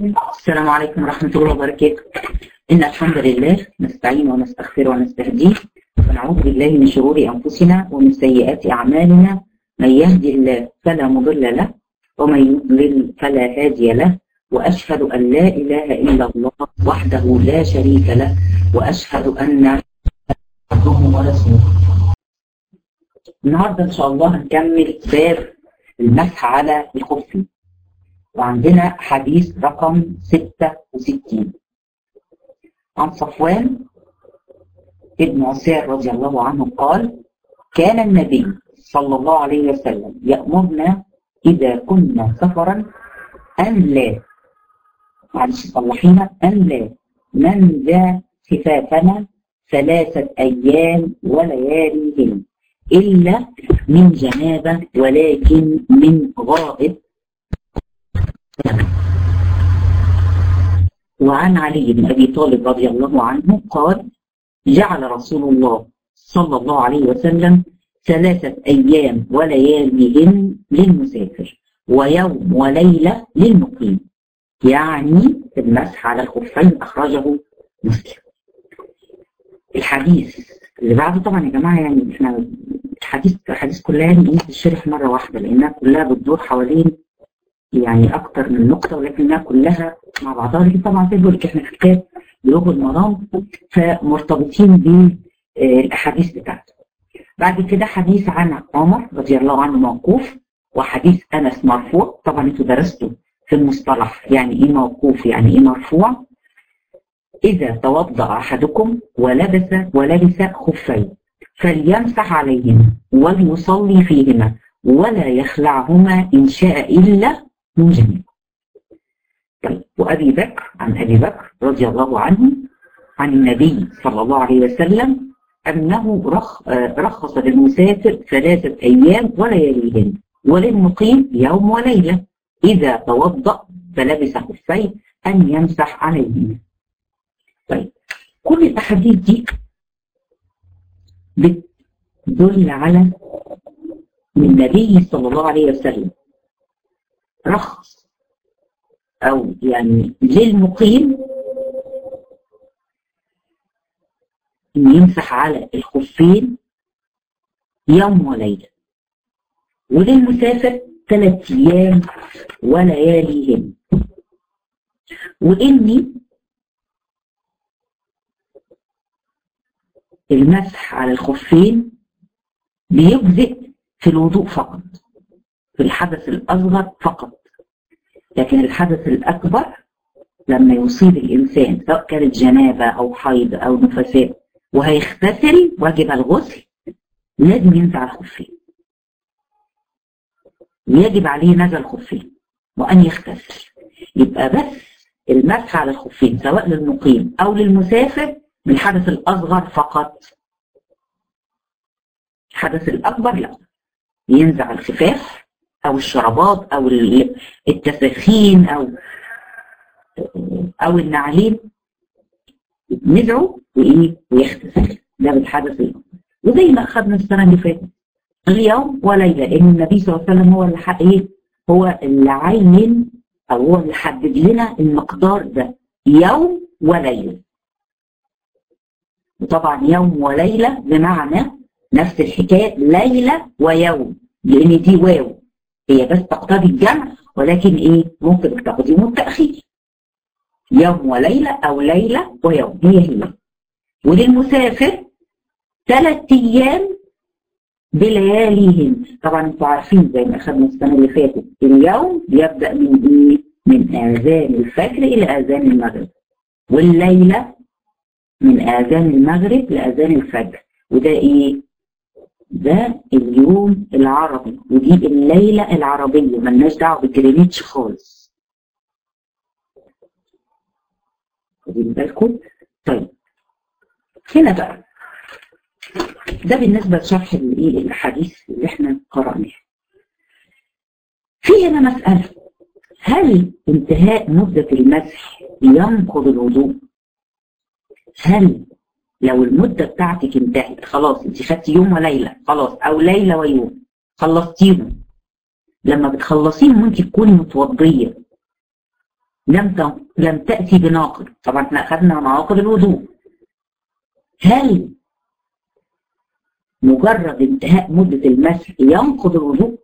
السلام عليكم ورحمة الله وبركاته إن الحمد لله نستعين ونستغفر ونستهديه ونعوذ بالله من شرور أنفسنا ومن سيئات أعمالنا من يهدي الله فلا مضل له ومن يضلل فلا هادي له وأشهد أن لا إله إلا الله وحده لا شريك له وأشهد أن عبده ورسوله النهارده إن شاء الله هنكمل باب المسح على الخف وعندنا حديث رقم 66 عن صفوان ابن عسير رضي الله عنه قال كان النبي صلى الله عليه وسلم يأمرنا إذا كنا سفرا أن لا معلش صلحينا أن لا ننزع خفافنا ثلاثة أيام ولياليهن إلا من جنابة ولكن من غائب وعن علي بن أبي طالب رضي الله عنه قال جعل رسول الله صلى الله عليه وسلم ثلاثة أيام ولياليهن للمسافر ويوم وليلة للمقيم يعني المسح على الخفين أخرجه مسلم الحديث اللي بعده طبعا يا جماعة يعني احنا الحديث الحديث كلها يعني ايه بتشرح مرة واحدة لأنها كلها بتدور حوالين يعني أكتر من نقطة ولكنها كلها مع بعضها لكن طبعا زي بقول لك احنا في كتاب بلوغ المرام فمرتبطين بالأحاديث بتاعته. بعد كده حديث عن عمر رضي الله عنه موقوف وحديث أنس مرفوع طبعا انتوا درستوا في المصطلح يعني ايه موقوف يعني ايه مرفوع إذا توضأ أحدكم ولبس ولبس خفين فليمسح عليهما وليصلي فيهما ولا يخلعهما إن شاء إلا من جنب طيب وأبي بكر عن أبي بكر رضي الله عنه عن النبي صلى الله عليه وسلم أنه رخ رخص للمسافر ثلاثة أيام ولياليهن وللمقيم يوم وليلة إذا توضأ فلبس خفين أن يمسح عليهما طيب كل الأحاديث دي بتدل على النبي صلى الله عليه وسلم رخص أو يعني للمقيم إن يمسح على الخفين يوم وليلة وللمسافر ثلاث أيام ولياليهم وإني المسح على الخفين بيجزئ في الوضوء فقط في الحدث الأصغر فقط لكن الحدث الأكبر لما يصيب الإنسان سواء كانت جنابة أو حيض أو نفساء وهيغتسل واجب الغسل لازم ينزع الخفين ويجب عليه نزع الخفين وأن يغتسل يبقى بس المسح على الخفين سواء للمقيم أو للمسافر من الحدث الأصغر فقط الحدث الأكبر لا ينزع الخفاف أو الشرابات أو التساخين أو أو النعلين نزعه وإيه ويغتسل ده بالحدث الأكبر وزي ما أخذنا السنة اللي فاتت اليوم وليلة لأن النبي صلى الله عليه وسلم هو اللي حق إيه هو اللي عين أو هو اللي حدد لنا المقدار ده يوم وليلة وطبعا يوم وليلة بمعنى نفس الحكاية ليلة ويوم لأن دي واو هي بس تقتضي الجمع ولكن إيه ممكن التقديم والتأخير يوم وليلة أو ليلة ويوم هي هي وللمسافر ثلاث أيام بلياليهم طبعا انتوا عارفين زي ما أخذنا السنة اللي فاتت اليوم بيبدأ من إيه؟ من آذان الفجر إلى آذان المغرب والليلة من آذان المغرب لآذان الفجر وده إيه؟ ده اليوم العربي ودي الليلة العربية ملناش دعوة بالجرينيتش خالص واخدين بالكم؟ طيب هنا بقى ده بالنسبة لشرح الايه الأحاديث اللي احنا قرأناها. في هنا مسألة هل انتهاء مدة المسح ينقض الوضوء؟ هل لو المدة بتاعتك انتهت خلاص انت خدتي يوم وليلة خلاص أو ليلة ويوم خلصتيهم لما بتخلصيهم وانت تكوني متوضية لم لم تأتي بناقض طبعا احنا أخذنا نواقض الوضوء هل مجرد انتهاء مدة المسح ينقض الوضوء؟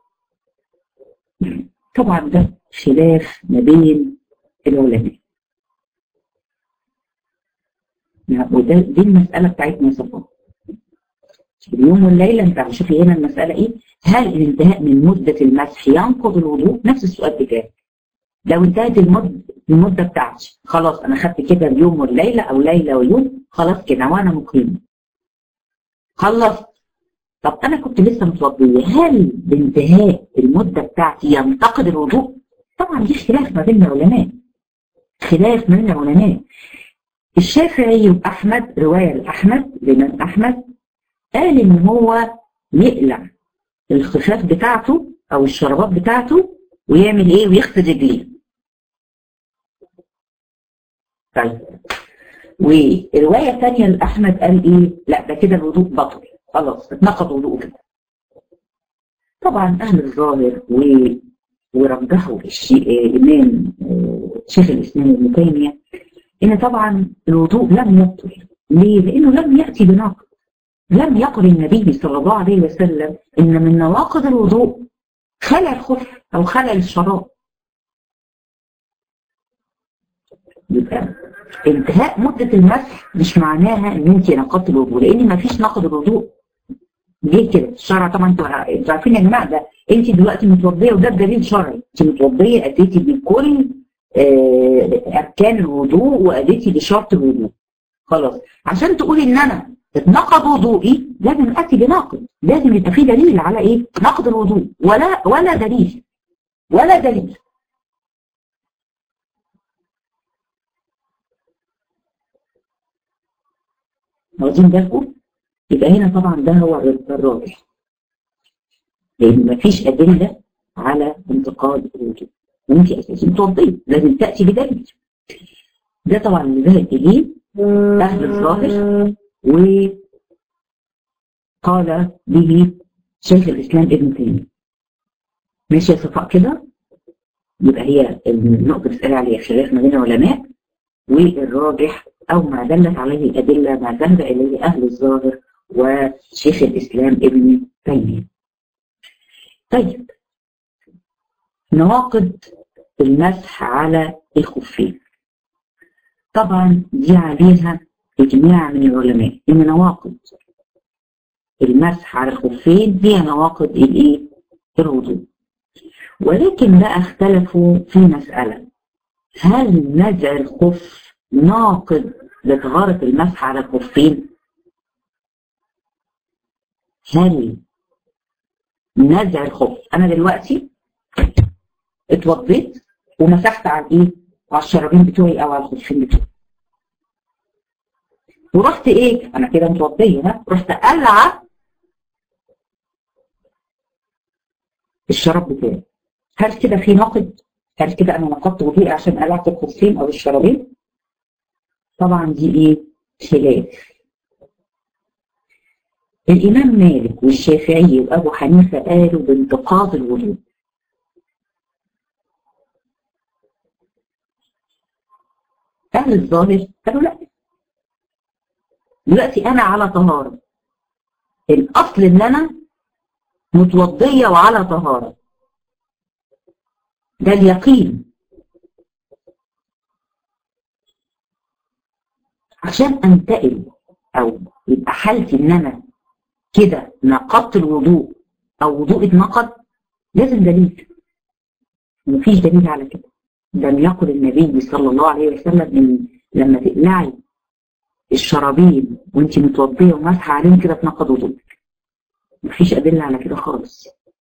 طبعا ده خلاف ما بين العلماء وده دي المسألة بتاعتنا صفا اليوم والليلة انت شوفي هنا المسألة ايه هل الانتهاء من مدة المسح ينقض الوضوء نفس السؤال بتاعي لو انتهت المدة المدة بتاعتي خلاص انا خدت كده اليوم والليلة او ليلة ويوم خلاص كده وانا مقيم خلصت طب انا كنت لسه متوضية هل بانتهاء المدة بتاعتي ينتقد الوضوء طبعا دي خلاف ما بين العلماء خلاف ما بين العلماء الشافعي واحمد رواية لاحمد الامام احمد قال ان هو يقلع الخفاف بتاعته او الشرابات بتاعته ويعمل ايه ويغسل رجليه طيب ورواية ثانية لأحمد قال ايه لا ده كده الوضوء بطل خلاص اتنقض وضوءه كده طبعا اهل الظاهر و ورجحوا الامام شيخ الاسلام ابن تيميه ان طبعا الوضوء لم يبطل ليه؟ لانه لم ياتي بناقض لم يقل النبي صلى الله عليه وسلم ان من نواقض الوضوء خلع الخف او خلع الشراب يبقى انتهاء مدة المسح مش معناها ان انت نقضت الوضوء لان ما فيش نقض الوضوء ليه كده الشرع طبعا انتوا عارفين يا جماعه ده انت دلوقتي متوضيه وده بدليل شرعي انت متوضيه اديتي بكل اركان الوضوء واديتي بشرط الوضوء خلاص عشان تقولي ان انا اتنقض وضوئي لازم اتي بناقض لازم يبقى في دليل على ايه نقض الوضوء ولا ولا دليل ولا دليل واخدين بالكم يبقى هنا طبعا ده هو الراجح لان مفيش ادله على انتقاد الوجود وانت اساسا متوضيه لازم تاتي بدليل ده طبعا اللي ذهب اليه اهل الظاهر وقال به شيخ الاسلام ابن تيميه ماشي يا صفاء كده يبقى هي النقطه اللي عليها خلاف ما بين العلماء والراجح او ما دلت عليه الادله ما ذهب اليه اهل الظاهر وشيخ الاسلام ابن تيميه طيب نواقض المسح على الخفين طبعا دي عليها اجماع من العلماء ان نواقض المسح على الخفين هي نواقض الايه الوضوء ولكن بقى اختلفوا في مسألة هل نزع الخف ناقض لطهارة المسح على الخفين هل نزع الخف انا دلوقتي اتوضيت ومسحت على الايه على الشرابين بتوعي او على الخفين بتوعي ورحت ايه انا كده متوضيه ها رحت قلعه الشراب بتاعي هل كده في ناقد هل كده انا نقضت وضوئي عشان قلعت الخفين او الشرابين طبعا دي ايه خلاف الامام مالك والشافعي وابو حنيفه قالوا بانتقاض الوضوء اهل الظاهر قالوا لا دلوقتي انا على طهاره الاصل ان انا متوضيه وعلى طهاره ده اليقين عشان انتقل او يبقى حالتي ان انا كده نقضت الوضوء او وضوء اتنقض لازم دليل مفيش دليل على كده لم يقل النبي صلى الله عليه وسلم ان لما تقلعي الشرابين وانت متوضيه وماسحه عليهم كده اتنقض وضوءك مفيش ادله على كده خالص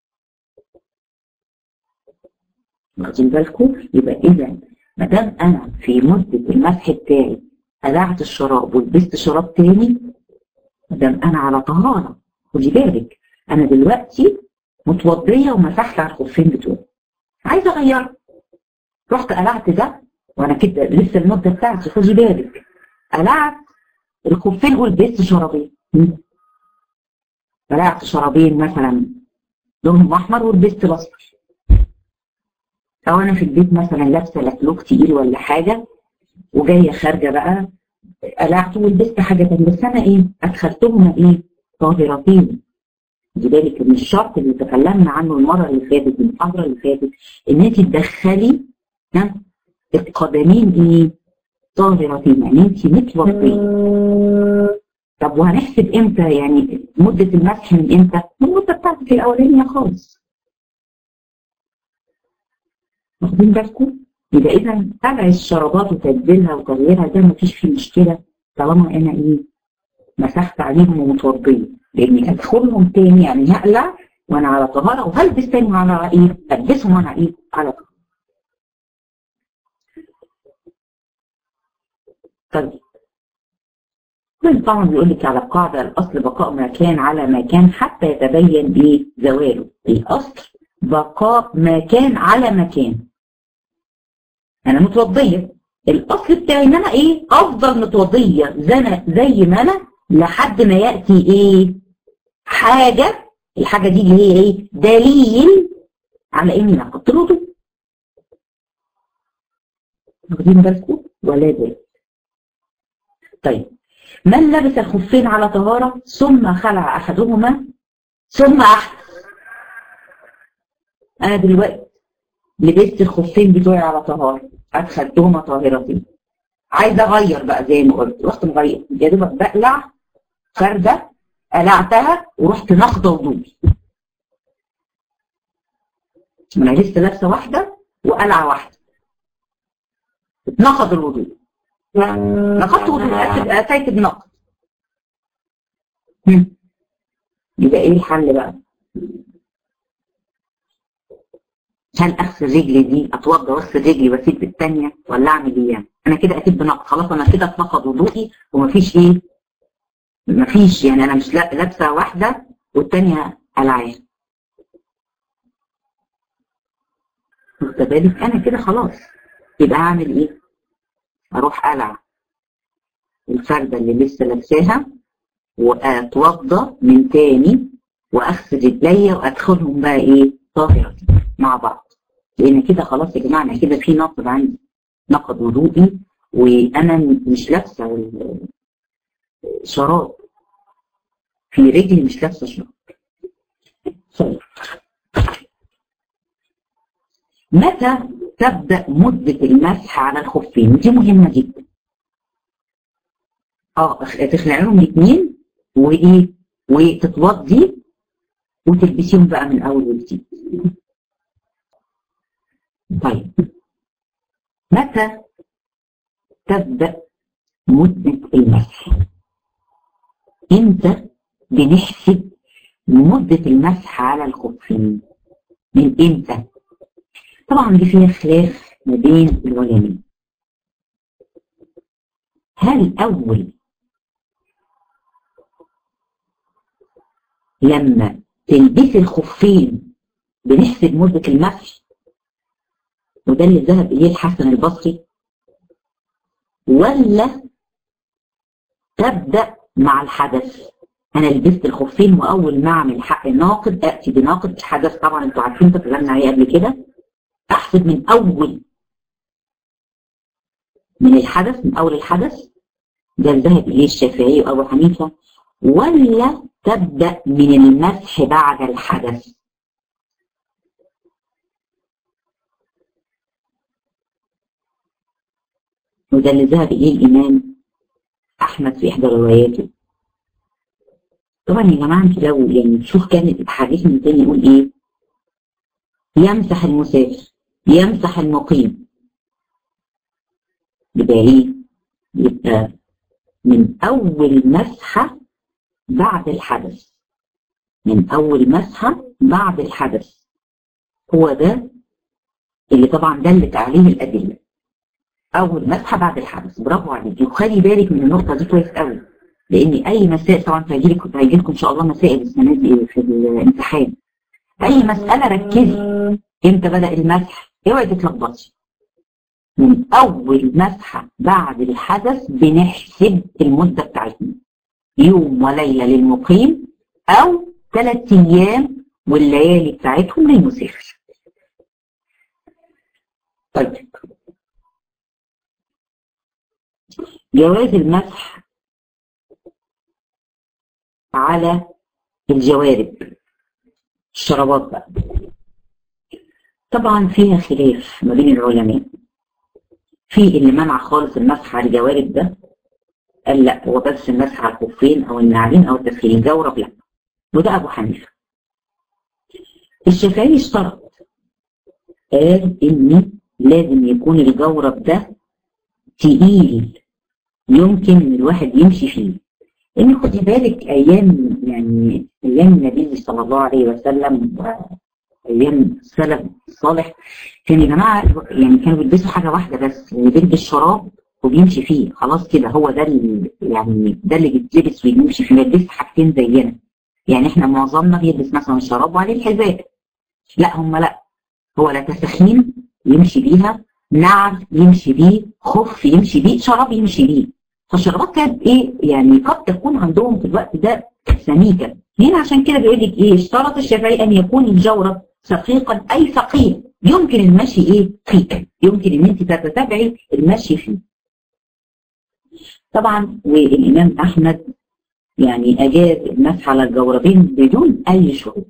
واخدين بالكم يبقى اذا ما دام انا في مده المسح بتاعي قلعت الشراب ولبست شراب تاني ما دام انا على طهاره خدي بالك انا دلوقتي متوضيه ومسحت على الخفين بتوعي عايزه اغيره رحت قلعت ده وانا كده لسه المده بتاعتي خدي بالك قلعت الخفين ولبست شرابين قلعت شرابين مثلا لونهم احمر ولبست الاصفر او انا في البيت مثلا لابسه لكلوك تقيل ولا حاجه وجايه خارجه بقى قلعت ولبست حاجه تانية بس انا ايه ادخلتهما ايه طاهرتين خدي بالك ان الشرط اللي تكلمنا عنه المره اللي فاتت المحاضره اللي فاتت ان انت تدخلي ها القدمين ايه طاهرتين يعني انت متوضيه طب وهنحسب امتى يعني مده المسح من امتى؟ من المده بتاعتك الاولانيه خالص واخدين بالكم؟ يبقى اذا تبع الشرابات وتبديلها وتغييرها ده مفيش فيه مشكله طالما انا ايه مسحت عليهم ومتوضيه لاني ادخلهم تاني يعني هقلع وانا على طهاره وهلبس تاني على ايه؟ البسهم وانا ايه؟ على طهاره. طيب طبعا بيقول لك على القاعده الاصل بقاء ما كان على ما كان حتى يتبين ايه؟ زواله. الاصل بقاء ما كان على ما كان. انا متوضيه الاصل بتاعي ان انا ايه؟ افضل متوضيه زي زي ما انا لحد ما ياتي ايه؟ حاجة الحاجة دي اللي هي ايه دليل على اني نقضت الوضوء واخدين بالكم ولا دليل طيب من لبس الخفين على طهارة ثم خلع احدهما ثم احدث انا دلوقتي لبست الخفين بتوعي على طهارة ادخلتهما طاهرتين عايزه اغير بقى زي ما قلت رحت مغير يا دوبك بقلع فرده قلعتها ورحت ناخده وضوئي انا لسه لابسه واحده وقلعه واحده اتنقض الوضوء نقضت وضوء اتيت بنقض يبقى ايه الحل بقى هل اغسل رجلي دي اتوضى واغسل رجلي واسيب الثانيه ولا اعمل ايه يعني انا كده اكيد بنقض خلاص انا كده اتنقض وضوئي ومفيش ايه مفيش يعني انا مش لابسه واحده والتانيه قلعان واخد بالك انا كده خلاص يبقى هعمل ايه؟ اروح قلع الفرده اللي لسه لابساها واتوضى من تاني واغسل رجليا وادخلهم بقى ايه؟ طاهره مع بعض لان كده خلاص يا جماعه انا كده في نقض عندي نقض وضوئي وانا مش لابسه شراب في رجلي مش لابسه شراب طيب متى تبدا مده المسح على الخفين دي مهمه جدا اه تخلعيهم الاثنين وايه وتتوضي وتلبسيهم بقى من اول وجديد طيب متى تبدا مده المسح امتى بنحسب مدة المسح على الخفين من امتى طبعا دي فيها خلاف ما بين العلماء هل اول لما تلبسي الخفين بنحسب مدة المسح وده اللي ذهب اليه الحسن البصري ولا تبدأ مع الحدث انا لبست الخفين واول ما اعمل حق ناقد اتي بناقد الحدث طبعا انتوا عارفين تكلمنا عليه قبل كده احسب من اول من الحدث من اول الحدث ده الذهب اليه الشافعي وابو حنيفه ولا تبدا من المسح بعد الحدث وده اللي ذهب اليه الامام احمد في احدى رواياته طبعا يا جماعه انت لو يعني تشوف كان الحديث من تاني يقول ايه يمسح المسافر يمسح المقيم يبقى ايه يبقى من اول مسحه بعد الحدث من اول مسحه بعد الحدث هو ده اللي طبعا دلت عليه الادله اول مسحه بعد الحدث برافو عليكي وخلي بالك من النقطه دي كويس قوي لان اي مسائل طبعا هيجي لكم هيجي لكم ان شاء الله مسائل السنه دي في الامتحان اي مساله ركزي امتى بدا المسح اوعي تتلخبطي من اول مسحه بعد الحدث بنحسب المده بتاعتنا يوم وليله للمقيم او ثلاث ايام والليالي بتاعتهم للمسافر طيب جواز المسح على الجوارب الشرابات بقى طبعا فيها خلاف ما بين العلماء في اللي منع خالص المسح على الجوارب ده قال لا هو بس المسح على الخفين او النعلين او التسخين الجورب لا وده ابو حنيفه الشافعي اشترط قال ان لازم يكون الجورب ده تقيل يمكن ان الواحد يمشي فيه لان خدي بالك ايام يعني ايام النبي صلى الله عليه وسلم وايام السلف الصالح كان يا جماعه يعني كانوا بيلبسوا حاجه واحده بس اللي بيلبس شراب وبيمشي فيه خلاص كده هو ده اللي يعني ده اللي بيتلبس ويمشي فيه ما يلبسش حاجتين زينا يعني احنا معظمنا بيلبس مثلا شراب وعليه الحذاء لا هم لا هو لا تسخين يمشي بيها نعل يمشي بيه خف يمشي بيه شراب يمشي بيه فالشرابات كانت ايه يعني قد تكون عندهم في الوقت ده سميكه هنا عشان كده بيقول لك ايه اشترط الشافعي ان يكون الجورب سقيقا اي ثقيل يمكن المشي ايه فيه يمكن ان انت تتبعي المشي فيه طبعا والامام احمد يعني اجاز المسح على الجوربين بدون اي شروط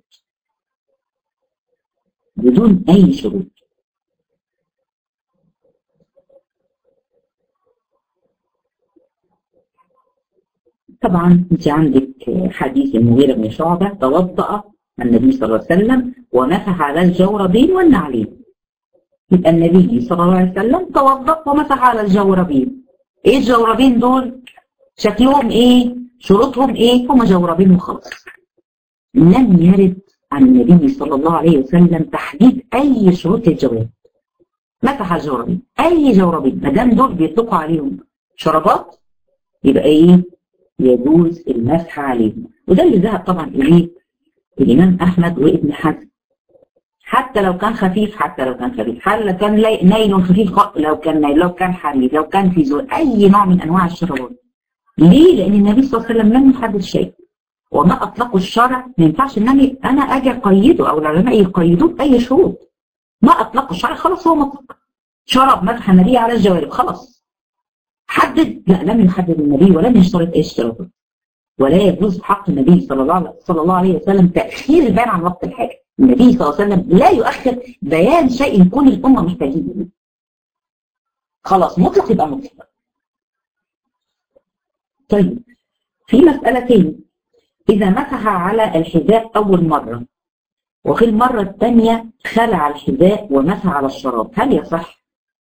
بدون اي شروط طبعا انت عندك حديث المغيرة بن شعبة توضأ النبي صلى الله عليه وسلم ومسح على الجوربين والنعلين يبقى النبي صلى الله عليه وسلم توضأ ومسح على الجوربين ايه الجوربين دول شكلهم ايه شروطهم ايه هم جوربين وخلاص لم يرد عن النبي صلى الله عليه وسلم تحديد اي شروط الجواب مسح الجوربين اي جوربين ما دام دول بيطلقوا عليهم شرابات يبقى ايه يجوز المسح عليهم وده اللي ذهب طبعا اليه الامام احمد وابن حزم حتى لو كان خفيف حتى لو كان خفيف حتى لو كان نايل خفيف لو كان نايل لو كان حرير لو كان في زول اي نوع من انواع الشرابات ليه؟ لان النبي صلى الله عليه وسلم لم يحدد شيء وما اطلقه الشرع ما ينفعش ان انا اجي اقيده او العلماء يقيدوه باي شروط ما اطلقه الشرع خلاص هو مطلق شرب مسح النبي على الجوارب خلاص حدد لا لم يحدد النبي ولم يشترط اي اشتراطات ولا يجوز حق النبي صلى الله صلى الله عليه وسلم تاخير البيان عن وقت الحاجه النبي صلى الله عليه وسلم لا يؤخر بيان شيء يكون الامه محتاجين خلاص مطلق يبقى مطلق طيب في مسألتين إذا مسح على الحذاء أول مرة وفي المرة الثانية خلع الحذاء ومسح على الشراب هل يصح؟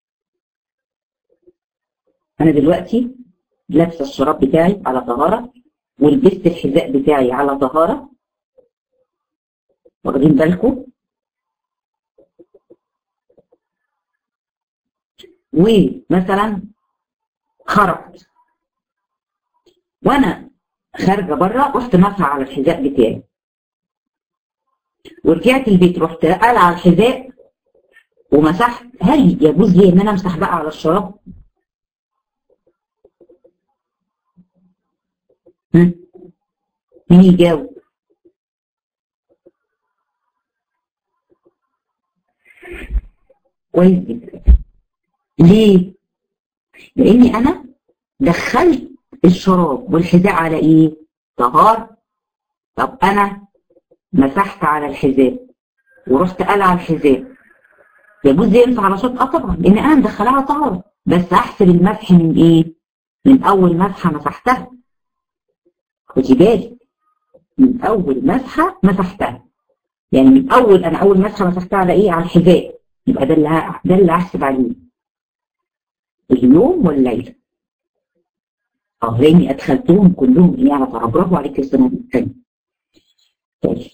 أنا دلوقتي لابسة الشراب بتاعي على طهارة ولبست الحذاء بتاعي على طهارة واخدين بالكم؟ ومثلا خرجت وانا خارجه بره رحت مسح على الحذاء بتاعي ورجعت البيت رحت قلع الحذاء ومسحت هل يجوز لي ان انا امسح بقى على الشراب؟ مين يجاوب؟ كويس جدا ليه؟ لاني انا دخلت الشراب والحذاء على ايه؟ طهار طب انا مسحت على الحذاء ورحت قلع الحذاء يجوز لي امسح على شرط اه طبعا لان انا مدخلها على طهاره بس احسب المسح من ايه؟ من اول مسحه مسحتها خدي بالك من اول مسحه مسحتها يعني من اول انا اول مسحه مسحتها على ايه؟ على الحذاء يبقى ده اللي ده اللي هحسب عليه اليوم والليله اه لاني ادخلتهم كلهم ايه على طهاره برافو عليك يا استاذ الثاني طيب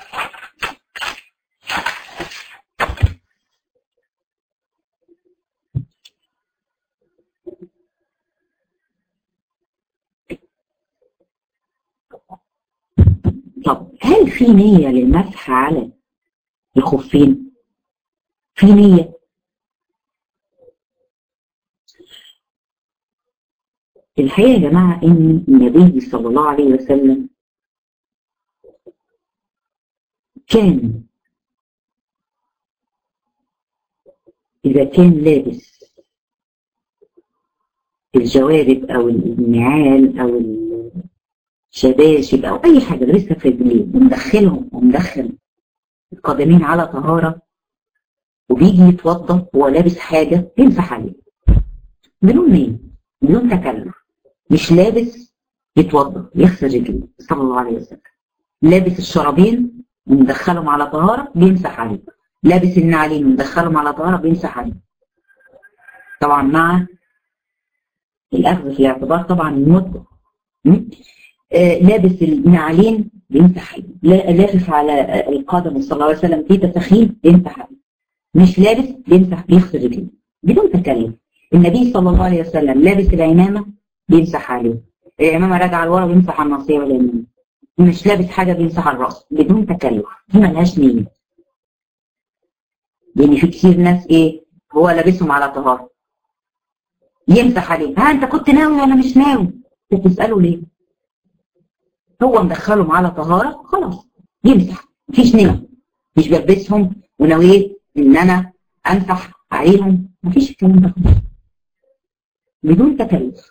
طب هل في نية للمسح على الخفين؟ في نية الحقيقة يا جماعة إن النبي صلى الله عليه وسلم كان إذا كان لابس الجوارب أو النعال أو الشباشب أو أي حاجة لسه في رجليه ومدخلهم ومدخل القدمين على طهارة وبيجي يتوضا وهو لابس حاجة يمسح عليه بدون نية بدون تكلف مش لابس يتوضا يغسل رجليه صلى الله عليه وسلم لابس الشرابين ومدخلهم على طهارة بيمسح عليه لابس النعلين ومدخلهم على طهارة بيمسح عليه طبعا مع الأخذ في الاعتبار طبعا المدة آه لابس النعلين بيمسح عليه لافف على القدم صلى الله عليه وسلم في تسخين بيمسح عليه مش لابس بيمسح بيغسل رجليه بدون تكلف النبي صلى الله عليه وسلم لابس العمامة بيمسح عليه العمامة راجعة لورا بيمسح على الناصية واليمين مش لابس حاجة بيمسح على الرأس بدون تكلف دي ملهاش نية لأن في كتير ناس إيه هو لابسهم على طهارة يمسح عليه ها أنت كنت ناوي ولا مش ناوي؟ أنت بتسأله ليه؟ هو مدخلهم على طهارة خلاص يمسح مفيش نية مش بلبسهم ونويت إن أنا أمسح عليهم مفيش الكلام ده بدون تكلف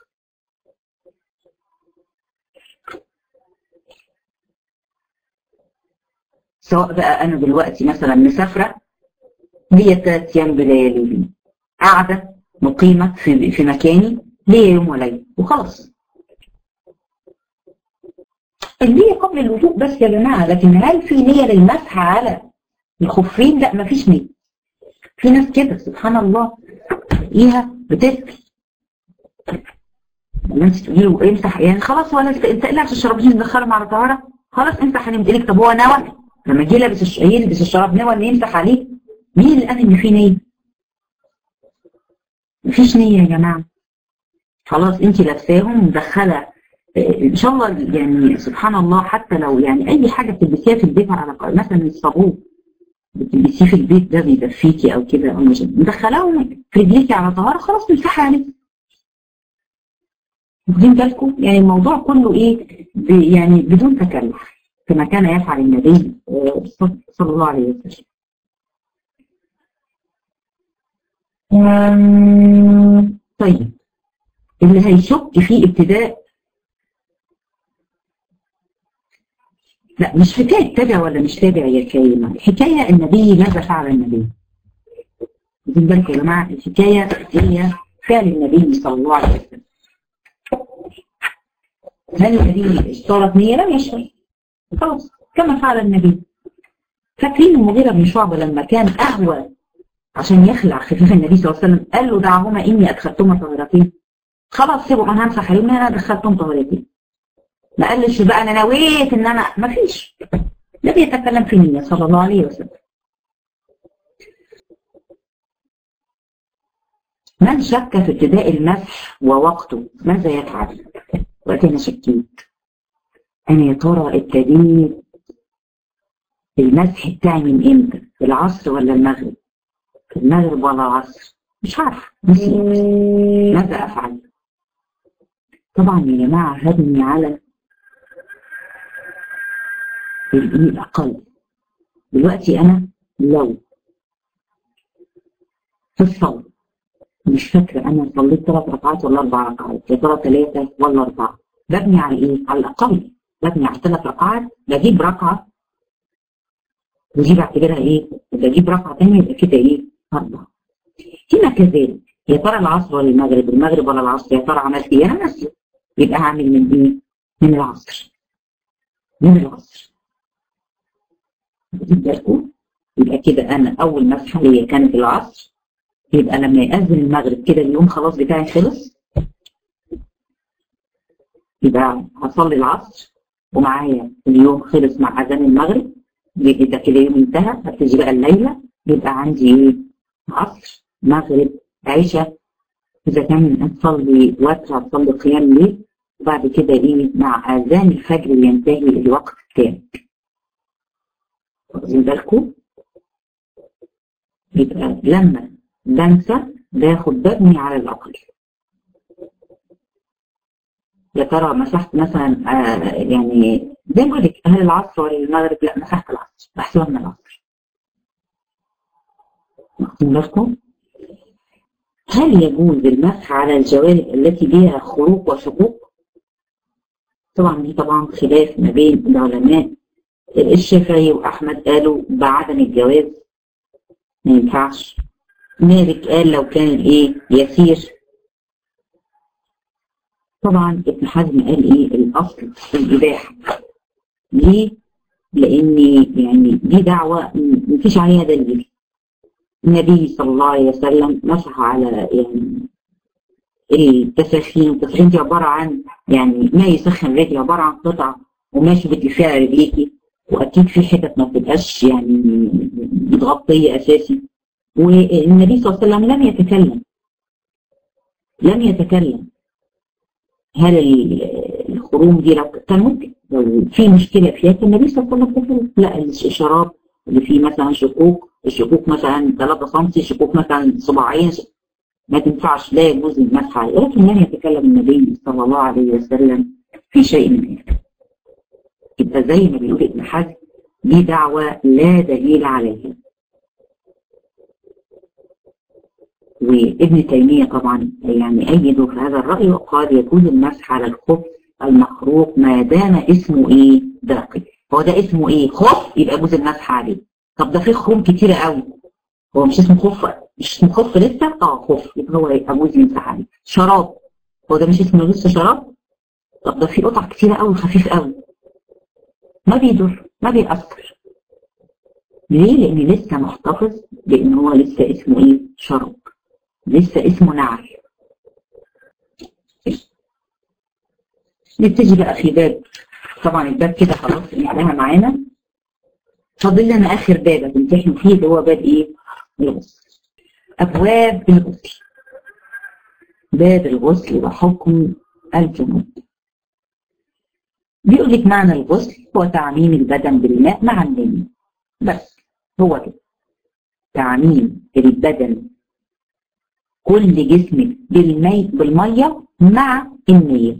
سواء بقى انا دلوقتي مثلا مسافره ليا ثلاث ايام بليالي قاعده مقيمه في في مكاني ليا يوم وليله وخلاص النية قبل الوضوء بس يا جماعة لكن هل في نية للمسح على الخفين؟ لا مفيش نية. في ناس كده سبحان الله تلاقيها بتسكي. لما انت تقولي له امسح يعني خلاص ولا انت قلعت الشرابين تدخلهم على طهارة خلاص امسح هنمد لك طب هو نوى لما جه لابس الش... يلبس الشراب نوى ان يمسح عليه مين اللي قال ان في نية؟ مفيش نية يا جماعة. خلاص انت لابساهم مدخله ان شاء الله يعني سبحان الله حتى لو يعني اي حاجه بتلبسيها في البيت على مثلا الصابون بتلبسيه في البيت ده بيدفيكي او كده او مش مدخلاهم في رجليكي على طهاره خلاص تمسحي عليه واخدين بالكم يعني الموضوع كله ايه يعني بدون تكلف كما كان يفعل النبي صلى الله عليه وسلم طيب اللي هيشك في ابتداء لا مش حكاية تابع ولا مش تابع يا كريمة الحكاية النبي ماذا فعل النبي واخدين بالكم يا جماعة الحكاية هي فعل النبي صلى الله عليه وسلم هل النبي اشترط نية لم يشترط خلاص كما فعل النبي فاكرين المغيرة بن شعبة لما كان أهوى عشان يخلع خفاف النبي صلى الله عليه وسلم قال له دعهما إني أدخلتهما طهرتين خلاص سيبوا أنا همسح عليهم أنا دخلتهم طهرتين ما قالش بقى انا نويت ان انا ما فيش لا بيتكلم في نية صلى الله عليه وسلم من شك في ابتداء المسح ووقته ماذا يفعل؟ وقت انا شكيت انا يا ترى ابتديت المسح بتاعي من امتى؟ في العصر ولا المغرب؟ في المغرب ولا العصر؟ مش عارفه نسيت ماذا افعل؟ طبعا يا جماعه هبني على الأقل دلوقتي أنا لو في الصلاة مش فاكرة أنا صليت ثلاث ركعات ولا أربع ركعات يا ترى ثلاثة ولا أربعة ببني على إيه؟ على الأقل ببني على ثلاث ركعات بجيب ركعة ودي بعتبرها إيه؟ بجيب ركعة تانية يبقى كده إيه؟ أربعة هنا كذلك يا ترى العصر ولا المغرب المغرب ولا العصر يا ترى عملت إيه؟ أنا نسيت يبقى هعمل من إيه؟ من العصر من العصر بالكم يبقى كده انا اول مسحه ليا كانت العصر يبقى لما يأذن المغرب كده اليوم خلاص بتاعي خلص يبقى هصلي العصر ومعايا اليوم خلص مع اذان المغرب يبقى كده يوم انتهى هتجي بقى الليله يبقى عندي ايه عصر مغرب عشاء اذا كان هتصلي وتر هتصلي قيام ليل وبعد كده ايه مع اذان الفجر ينتهي الوقت بتاعك واخدين بالكم يبقى لما بنسى باخد ببني على الأقل يا ترى مسحت مثلا آه يعني زي ما لك هل العصر ولا المغرب لا مسحت العصر بحسبها من العصر واخدين بالكم هل يجوز المسح على الجوارح التي بها خروق وشقوق؟ طبعا دي طبعا خلاف ما بين العلماء الشافعي واحمد قالوا بعدم الجواز ما ينفعش مالك قال لو كان ايه يسير طبعا ابن حزم قال ايه الاصل في الاباحه ليه؟ لان يعني دي دعوه مفيش عليها دليل النبي صلى الله عليه وسلم مسح على يعني التساخين التساخين دي عباره عن يعني ما يسخن الرجل عباره عن قطعه وماشي بتلفيها رجليكي واكيد في حتت ما بتبقاش يعني متغطيه اساسي والنبي صلى الله عليه وسلم لم يتكلم لم يتكلم هل الخروم دي لو كان ممكن لو في مشكله فيها كان النبي صلى الله عليه وسلم لا الشراب اللي فيه مثلا شقوق الشقوق مثلا 3 سم شقوق مثلا صباعين ما تنفعش لا يجوز المسح عليه ولكن لم يتكلم النبي صلى الله عليه وسلم في شيء من هذا يبقى زي ما بيقول ابن حزم دي دعوة لا دليل عليها وابن تيمية طبعا يعني أيده في هذا الرأي وقال يجوز المسح على الخف المخروق ما دام اسمه ايه باقي هو ده اسمه ايه خف يبقى يجوز المسح عليه طب ده فيه خروم كتيرة قوي هو مش اسمه خف مش اسمه خف لسه اه خف يبقى هو يجوز يمسح عليه شراب هو ده مش اسمه لسه شراب طب ده فيه قطع كتيرة قوي خفيف قوي ما بيضر ما بيأثر ليه؟ لأن لسه محتفظ بأن هو لسه اسمه إيه؟ شراب لسه اسمه نعل نبتدي بقى في باب طبعا الباب كده خلاص انتهى معانا فاضل لنا آخر باب هنمتحن فيه اللي هو باب إيه؟ الغسل أبواب الغسل باب الغسل وحكم الجنوب بيقول لك معنى الغسل هو تعميم البدن بالماء مع النية بس هو كده تعميم البدن كل جسمك بالمي بالمية مع النية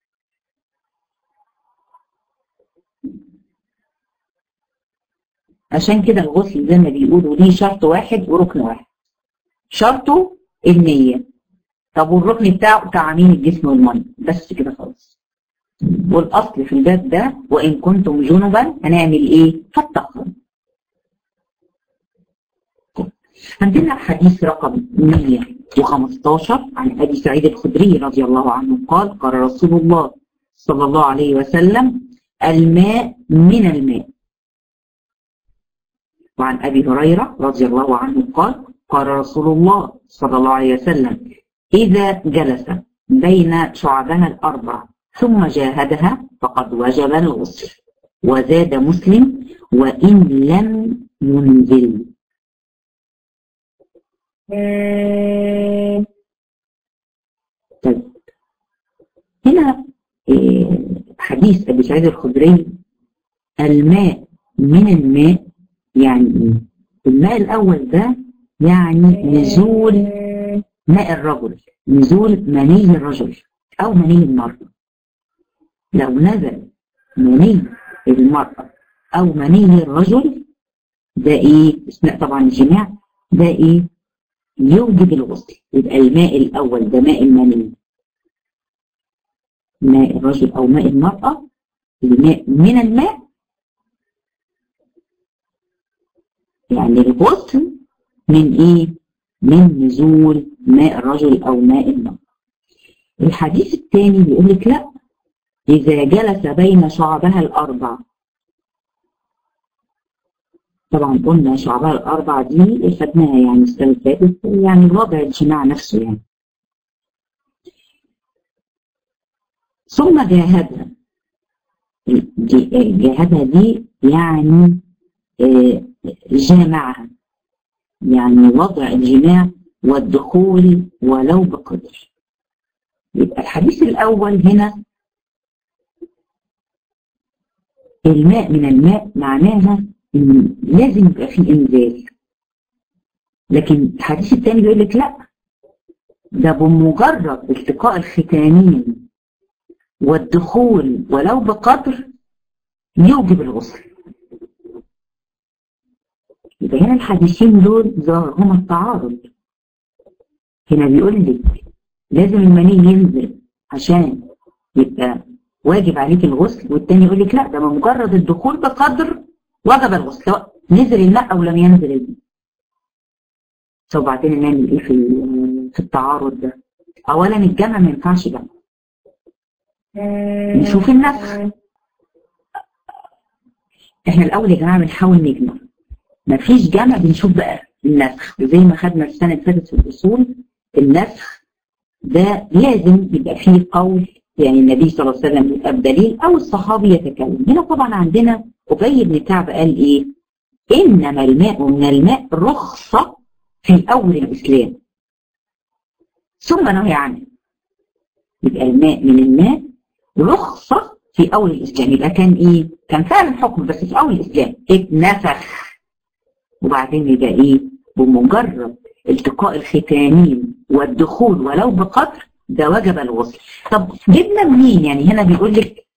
عشان كده الغسل زي ما بيقولوا ليه شرط واحد وركن واحد شرطه النية طب والركن بتاعه تعميم الجسم والمية بس كده خلاص والاصل في الباب ده وان كنتم جنبا هنعمل ايه فاتقوا عندنا حديث رقم 115 عن ابي سعيد الخدري رضي الله عنه قال قال رسول الله صلى الله عليه وسلم الماء من الماء وعن ابي هريره رضي الله عنه قال قال رسول الله صلى الله عليه وسلم اذا جلس بين شعبنا الاربع ثم جاهدها فقد وجب الغسل وزاد مسلم وإن لم ينزل طيب هنا حديث أبي سعيد الخدري الماء من الماء يعني ايه؟ الماء الأول ده يعني نزول ماء الرجل نزول مني الرجل أو مني المرأة لو نزل مني المرأة أو مني الرجل ده إيه؟ أثناء طبعا الجماع ده إيه؟ يوجب الغسل يبقى الماء الأول ده ماء المني ماء الرجل أو ماء المرأة الماء من الماء يعني الغسل من إيه؟ من نزول ماء الرجل أو ماء المرأة الحديث الثاني بيقول لك لا إذا جلس بين شعبها الأربع طبعا قلنا شعبها الأربع دي خدناها يعني السنة اللي فاتت يعني الوضع الجماع نفسه يعني ثم جاهدها جاهدها دي يعني جامعها يعني وضع الجماع والدخول ولو بقدر يبقى الحديث الأول هنا الماء من الماء معناها إن لازم يبقى فيه إنزال لكن الحديث الثاني بيقول لك لا ده بمجرد التقاء الختانين والدخول ولو بقدر يوجب الغسل يبقى هنا الحديثين دول ظاهرهما التعارض هنا بيقول لك لازم المني ينزل عشان يبقى واجب عليك الغسل والتاني يقول لك لا ده بمجرد الدخول بقدر وجب الغسل سواء نزل الماء او لم ينزل الماء طب وبعدين نعمل ايه في في التعارض ده اولا الجمع ما ينفعش جمع نشوف النسخ احنا الاول يا جماعه بنحاول نجمع مفيش جمع بنشوف بقى النسخ زي ما خدنا السنه اللي فاتت في الاصول النسخ ده لازم يبقى فيه قول يعني النبي صلى الله عليه وسلم يبقى بدليل او الصحابي يتكلم هنا طبعا عندنا ابي بن كعب قال ايه انما الماء من الماء رخصه في اول الاسلام ثم نهي عنه يبقى الماء من الماء رخصه في اول الاسلام يبقى كان ايه كان فعلا حكم بس في اول الاسلام اتنسخ وبعدين يبقى ايه بمجرد التقاء الختانين والدخول ولو بقدر ده وجب الغسل طب جبنا منين يعني هنا بيقول لك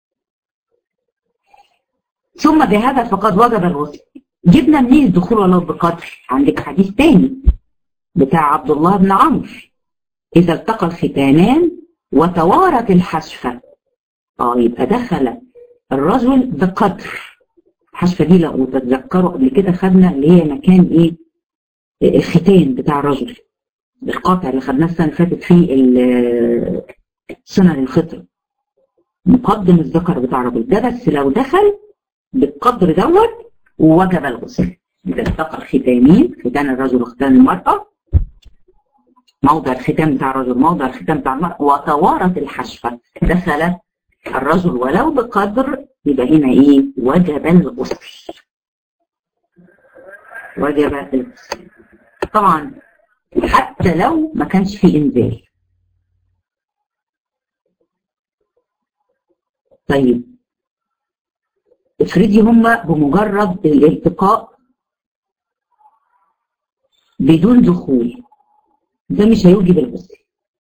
ثم بهذا فقد وجب الغسل جبنا منين الدخول ولو بقدر عندك حديث تاني بتاع عبد الله بن عمرو اذا التقى الختانان وتوارت الحشفه اه يبقى دخل الرجل بقدر الحشفه دي لو تتذكروا قبل كده خدنا اللي هي مكان ايه الختان بتاع الرجل القاطع اللي خدناه السنه اللي فاتت في سنن الفطر مقدم الذكر بتاع الرجل ده بس لو دخل بالقدر دوت ووجب الغسل اذا التقى الختانين ختان الرجل وختان المراه موضع الختان بتاع الرجل موضع الختان بتاع المراه وتوارت الحشفه دخل الرجل ولو بقدر يبقى هنا ايه وجب الغسل وجب الغسل طبعا حتى لو ما كانش في انزال طيب افرضي هما بمجرد الالتقاء بدون دخول ده مش هيوجب الغسل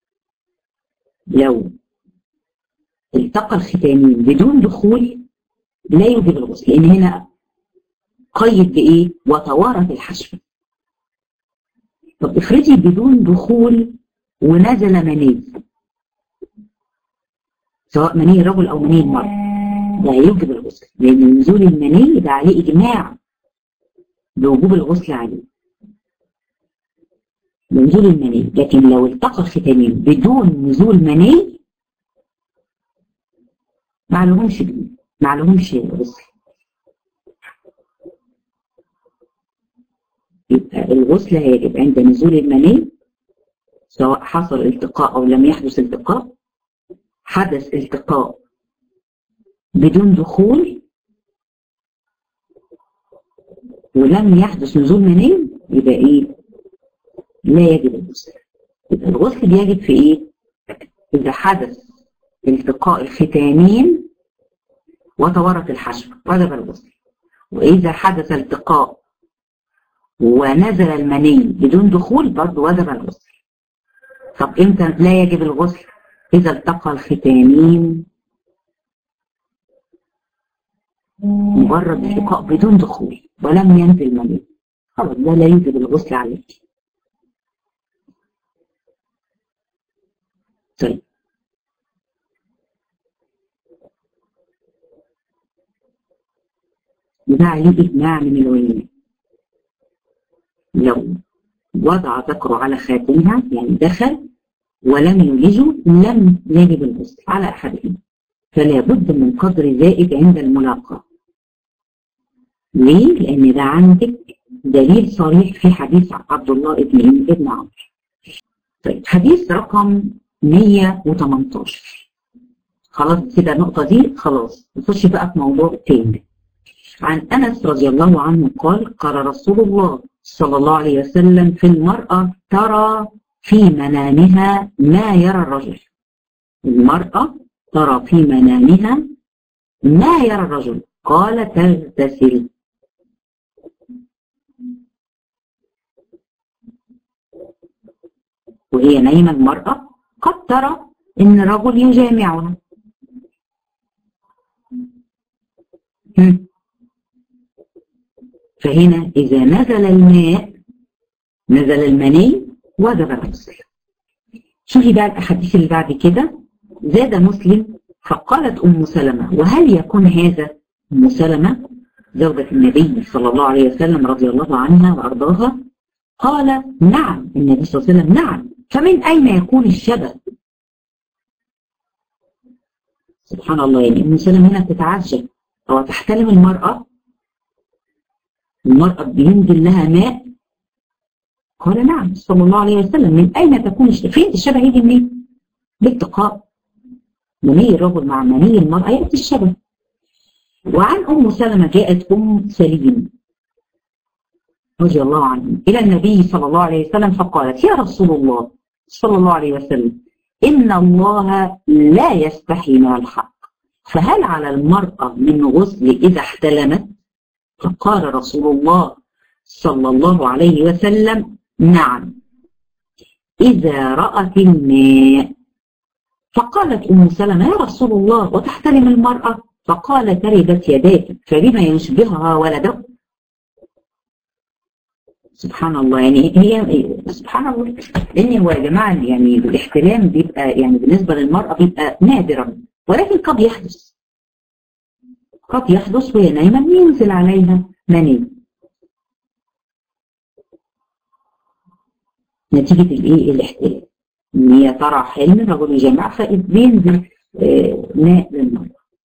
لو التقى الختانين بدون دخول لا يوجب الغسل لان هنا قيد بايه وتوارث الحشفه طب افرضي بدون دخول ونزل مني سواء مني رجل او مني المرأة ده هيوجب الغسل لان نزول المني ده عليه اجماع بوجوب الغسل عليه بنزول المني لكن لو التقى الختانين بدون نزول مني ما لهمش ما لهمش غسل يبقى الغسل هيجب عند نزول المني سواء حصل التقاء او لم يحدث التقاء حدث التقاء بدون دخول ولم يحدث نزول مني يبقى ايه لا يجب الغسل يبقى الغسل بيجب في ايه اذا حدث التقاء الختانين وتورط الحشو وجب الغسل واذا حدث التقاء ونزل المني بدون دخول برضه وجب الغسل طب امتى لا يجب الغسل اذا التقى الختانين مجرد التقاء بدون دخول ولم ينزل مني خلاص ده لا يجب الغسل عليك طيب ده عليه إجماع من العلماء لو وضع ذكره على خاتمها يعني دخل ولم يلجه لم يجب الغسل على أحدهم فلا بد من قدر زائد عند الملاقاة ليه؟ لأن ده عندك دليل صريح في حديث عبد الله ابن ابن عمرو طيب حديث رقم 118 خلاص كده النقطة دي خلاص نخش بقى في موضوع تاني عن أنس رضي الله عنه قال قال رسول الله صلى الله عليه وسلم في المرأة ترى في منامها ما يرى الرجل المرأة ترى في منامها ما يرى الرجل قال تغتسل وهي نايمة المرأة قد ترى إن رجل يجامعها فهنا إذا نزل الماء نزل المني وجب الغسل شوفي بقى الأحاديث اللي بعد كده زاد مسلم فقالت أم سلمة وهل يكون هذا أم سلمة زوجة النبي صلى الله عليه وسلم رضي الله عنها وأرضاها قال نعم النبي صلى الله عليه وسلم نعم فمن أين يكون الشبه سبحان الله يعني أم سلمة هنا تتعجب أو تحتلم المرأة المرأة بينزل لها ماء قال نعم صلى الله عليه وسلم من أين تكون الشبه فين الشبه يجي منين بالتقاء مني الرجل مع مني المرأة يأتي الشبه وعن أم سلمة جاءت أم سليم رضي الله عنه إلى النبي صلى الله عليه وسلم فقالت يا رسول الله صلى الله عليه وسلم إن الله لا يستحي من الحق فهل على المرأة من غسل إذا احتلمت فقال رسول الله صلى الله عليه وسلم نعم إذا رأت الماء فقالت أم سلمة يا رسول الله وتحترم المرأة فقال تربت يداك فبما يشبهها ولده سبحان الله يعني هي سبحان الله لان هو يا جماعه يعني الاحتلام بيبقى يعني بالنسبه للمراه بيبقى نادرا ولكن قد يحدث قد يحدث وهي نايمه ينزل عليها مني نتيجه الايه الاحتلام ان هي ترى حلم الرجل يجمع فبينزل ماء للمراه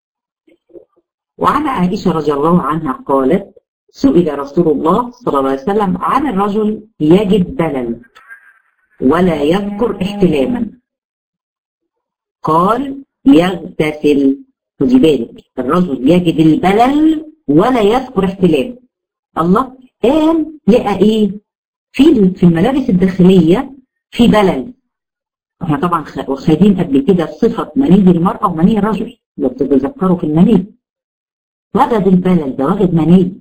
وعن عائشه رضي الله عنها قالت سئل رسول الله صلى الله عليه وسلم عن الرجل يجد بلل ولا يذكر احتلاما قال يغتسل خدي بالك الرجل يجد البلل ولا يذكر احتلام الله قال لقى ايه في في الملابس الداخليه في بلل احنا طبعا واخدين قبل كده صفه مني المراه ومني الرجل لو بتتذكروا في المني وجد البلل ده وجد مني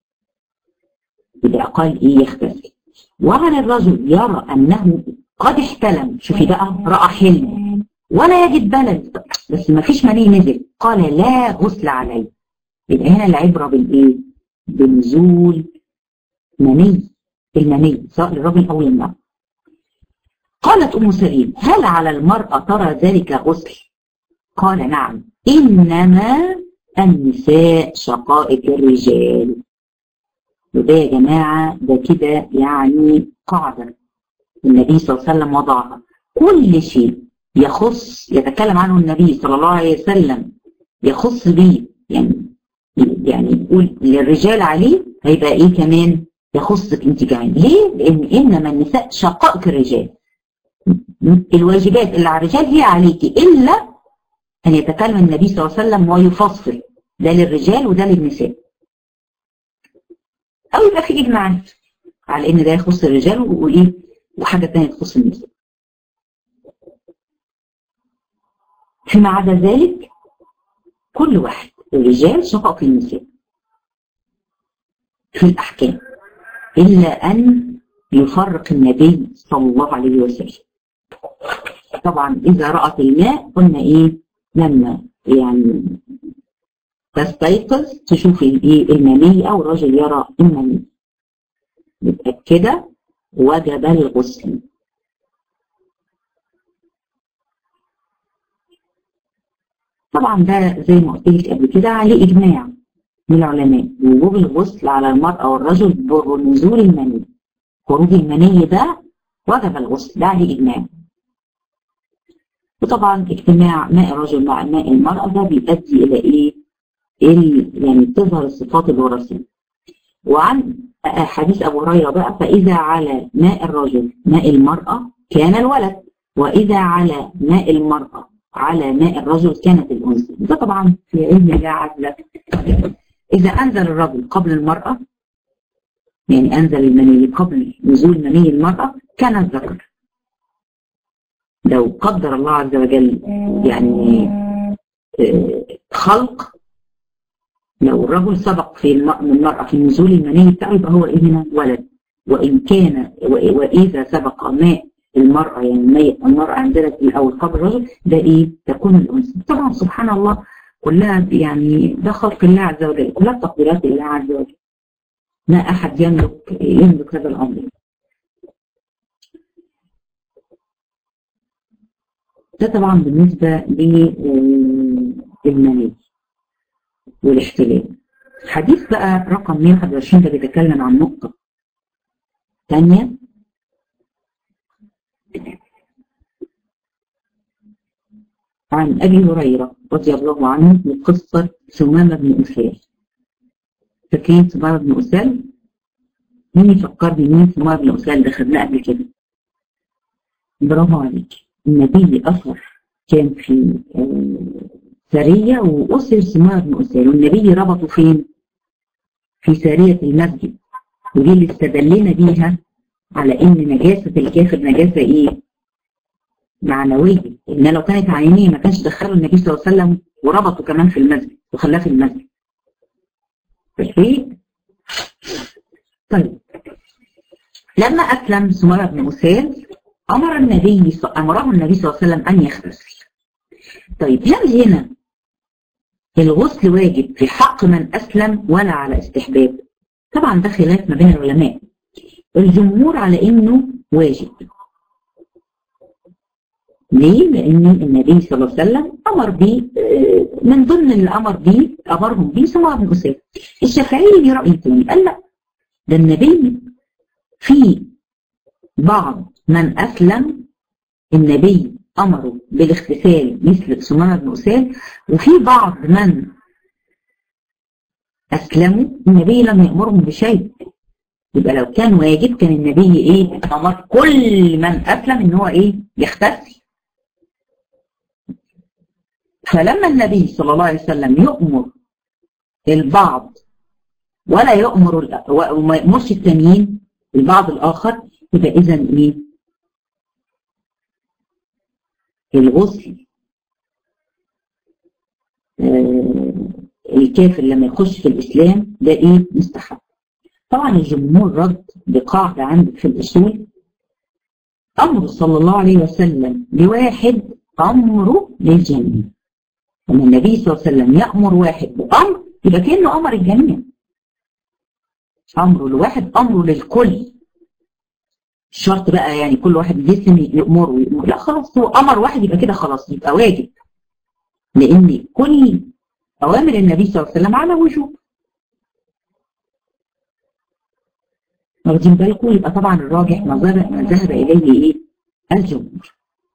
يبقى قال ايه يغتسل وعن الرجل يرى انه قد احتلم شوفي بقى راى حلم ولا يجد بلد بس ما فيش مني نزل قال لا غسل عليه يبقى هنا العبره بالايه بنزول مني المني سواء للرجل او للمراه قالت ام سليم هل على المراه ترى ذلك غسل قال نعم انما النساء شقائق الرجال وده يا جماعة ده كده يعني قاعدة النبي صلى الله عليه وسلم وضعها كل شيء يخص يتكلم عنه النبي صلى الله عليه وسلم يخص بيه يعني يعني يقول للرجال عليه هيبقى ايه كمان يخصك انت كمان ليه؟ لان انما النساء شقائق الرجال الواجبات اللي على الرجال هي عليك الا ان يتكلم النبي صلى الله عليه وسلم ويفصل ده للرجال وده للنساء او يبقى في اجماعات على ان ده يخص الرجال وايه وحاجه ثانيه تخص النساء فيما عدا ذلك كل واحد الرجال شقق النساء في الاحكام الا ان يفرق النبي صلى الله عليه وسلم طبعا اذا رأت الماء قلنا ايه لما يعني تستيقظ تشوف الايه المني او الرجل يرى المني يبقى كده وجب الغسل طبعا ده زي ما قلت لك قبل كده عليه اجماع من العلماء وجوب الغسل على المرأة والرجل بنزول المني خروج المني ده وجب الغسل ده عليه اجماع وطبعا اجتماع ماء الرجل مع ماء المرأة ده بيؤدي الى ايه يعني تظهر الصفات الوراثية وعن حديث أبو هريرة بقى فإذا على ماء الرجل ماء المرأة كان الولد وإذا على ماء المرأة على ماء الرجل كانت الأنثى ده طبعا في علم الله عز وجل إذا أنزل الرجل قبل المرأة يعني أنزل المني قبل نزول مني المرأة كان الذكر لو قدر الله عز وجل يعني خلق لو الرجل سبق في المرأة في نزول المني بتاعه يبقى هو إيه هنا ولد وإن كان وإذا سبق ماء المرأة يعني ماء المرأة أنزلت الأول قبل الرجل ده إيه؟ تكون الأنثى طبعا سبحان الله كلها يعني ده خلق الله عز وجل كلها تقديرات الله عز وجل ما أحد يملك يملك هذا الأمر ده طبعا بالنسبة للمني والاحتلال حديث بقى رقم 121 ده بيتكلم عن نقطة ثانية عن أبي هريرة رضي الله عنه بقصة ثمامة بن أسال فاكرين ثمامة بن أسال؟ مين يفكرني مين ثمامة بن أسال ده خدناه قبل كده؟ برافو عليك النبي أثر كان في سرية وأسر ثمامة بن أسال والنبي ربطه فين؟ في سارية المسجد ودي اللي استدلنا بيها على إن نجاسة الكافر نجاسة إيه؟ معنوية إن لو كانت عينيه ما كانش دخله النبي صلى الله عليه وسلم وربطه كمان في المسجد وخلاه في المسجد. صحيح؟ طيب لما أسلم سمارة بن أسال أمر النبي أمره النبي صلى الله عليه وسلم أن يغتسل. طيب هل هنا الغسل واجب في حق من أسلم ولا على استحباب؟ طبعا ده خلاف ما بين العلماء. الجمهور على إنه واجب. ليه؟ لأن النبي صلى الله عليه وسلم أمر به من ضمن اللي أمر به أمرهم به سماع بن أسامة. الشافعي ليه رأي تاني قال لا ده النبي في بعض من أسلم النبي أمره بالاغتسال مثل سمامة بن أسال وفي بعض من أسلموا النبي لم يأمرهم بشيء يبقى لو كان واجب كان النبي إيه أمر كل من أسلم إن هو إيه يغتسل فلما النبي صلى الله عليه وسلم يؤمر البعض ولا يؤمر وما يأمرش التانيين البعض الآخر يبقى إذا إيه؟ الغسل آه الكافر لما يخش في الإسلام ده إيه؟ مستحب. طبعا الجمهور رد بقاعدة عندك في الأصول أمر صلى الله عليه وسلم لواحد أمره للجميع. لما النبي صلى الله عليه وسلم يأمر واحد بأمر يبقى كأنه أمر الجميع. أمره لواحد أمره للكل. شرط بقى يعني كل واحد جسم يأمره ويأمر لا خلاص هو أمر واحد يبقى كده خلاص يبقى واجب. لأن كل أوامر النبي صلى الله عليه وسلم على وجوب. واخدين بالكم يبقى طبعا الراجح ما ذهب إليه إيه؟ الجمهور.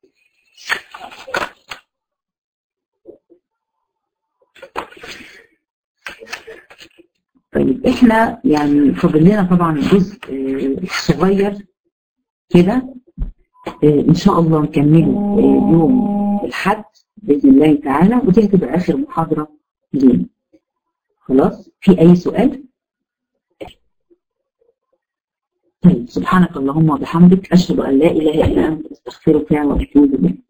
طيب احنا يعني فاضل لنا طبعا جزء صغير كده ان شاء الله نكمله يوم الحد باذن الله تعالى ودي هتبقى اخر محاضره لينا خلاص في اي سؤال طيب سبحانك اللهم وبحمدك اشهد ان لا اله الا انت استغفرك واتوب اليك